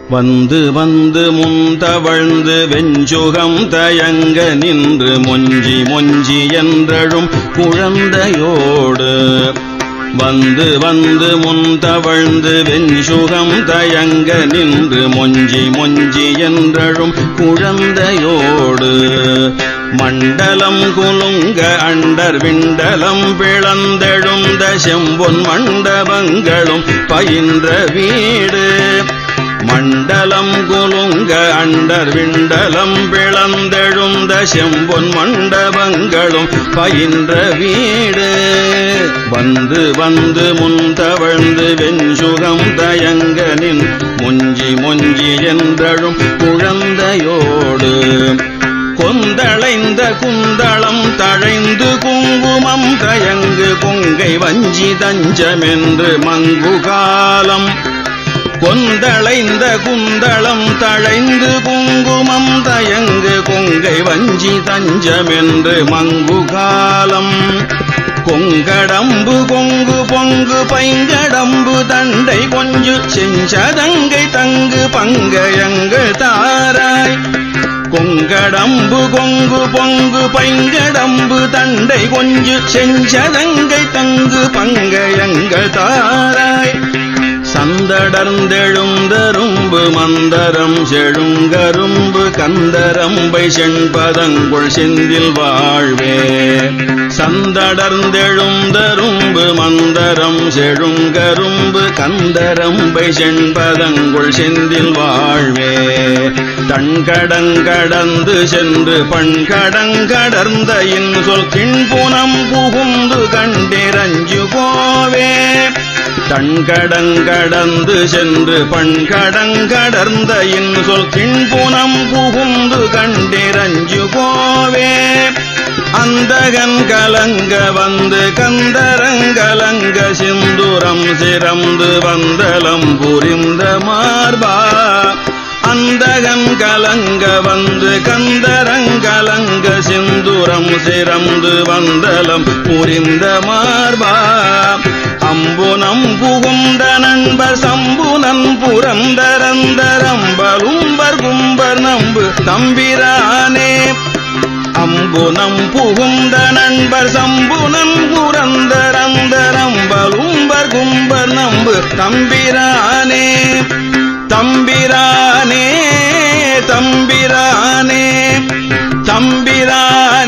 வந்து வந்து முன் தவழ்ந்து வெஞ்சுகம் தயங்க நின்று மொஞ்சி மொஞ்சி என்றழும் குழந்தையோடு வந்து வந்து முன் தவழ்ந்து வெஞ்சுகம் தயங்க நின்று மொஞ்சி மொஞ்சி என்றழும் குழந்தையோடு மண்டலம் குலுங்க அண்டர் விண்டலம் பிளந்தெழுந்த செம்பொன் மண்டபங்களும் பயின்ற வீடு மண்டலம் குலுங்க அண்டர் விண்டலம் பிளந்தெழுந்த செம்பொன் மண்டபங்களும் பயின்ற வீடு வந்து வந்து முன் தவழ்ந்து வெஞ்சுகம் தயங்க நின் முஞ்சி மொஞ்சி என்றழும் குழந்தையோடு கொந்தளைந்த குந்தளம் தழைந்து குங்குமம் தயங்கு கொங்கை வஞ்சி தஞ்சமென்று மங்குகாலம் கொந்தளைந்த குந்தளம் தழைந்து குங்குமம் தயங்கு கொங்கை வஞ்சி தஞ்சமென்று மங்குகாலம் கொங்கடம்பு கொங்கு பொங்கு பைங்கடம்பு தண்டை கொஞ்சு செஞ்சதங்கை தங்கு பங்கயங்கள் தாராய் கொங்கடம்பு கொங்கு பொங்கு பைங்கடம்பு தண்டை கொஞ்சு செஞ்சதங்கை தங்கு பங்கயங்கள் தாராய் சந்தடர்ந்தெழுந்தரும்பு மந்தரம் செழுங்கரும்பு கந்தரம்பை செண்பதங்குள் செந்தில் வாழ்வே சந்தடர்ந்தெழுந்தரும்பு மந்தரம் செழுங்கரும்பு கந்தரம்பை செண்பதங்குள் செந்தில் வாழ்வே தன்கடங்கடந்து சென்று பண்கடங்கடர்ந்த இன்சொல் கிண்புனம் புகுந்து கண்டிரஞ்சு கோவே தன்கடங்கடந்து சென்று பண்கடங்கடர்ந்த இன்சொல் கிண்புனம் புகுந்து கண்டிரஞ்சு கோவே அந்தகன் கலங்க வந்து கந்தரங்கலங்க சிந்துரம் சிறந்து வந்தலம் புரிந்த மார்பா அந்தகன் கலங்க வந்து கந்தரங்கலங்க சிந்துரம் சிறந்து வந்தலம் புரிந்த மார்பா அம்புனம் புகுந்த நண்பர் சம்புனன் புரந்தரந்தரம்பலும்பர் கும்பர் நம்பு தம்பிரானே அம்புனம் புகுந்த நண்பர் சம்புனன் புரந்தரந்தரம்பலும்பர் கும்பர் நம்பு தம்பிரானே தம்பிரானே தம்பிரானே தம்பிரானே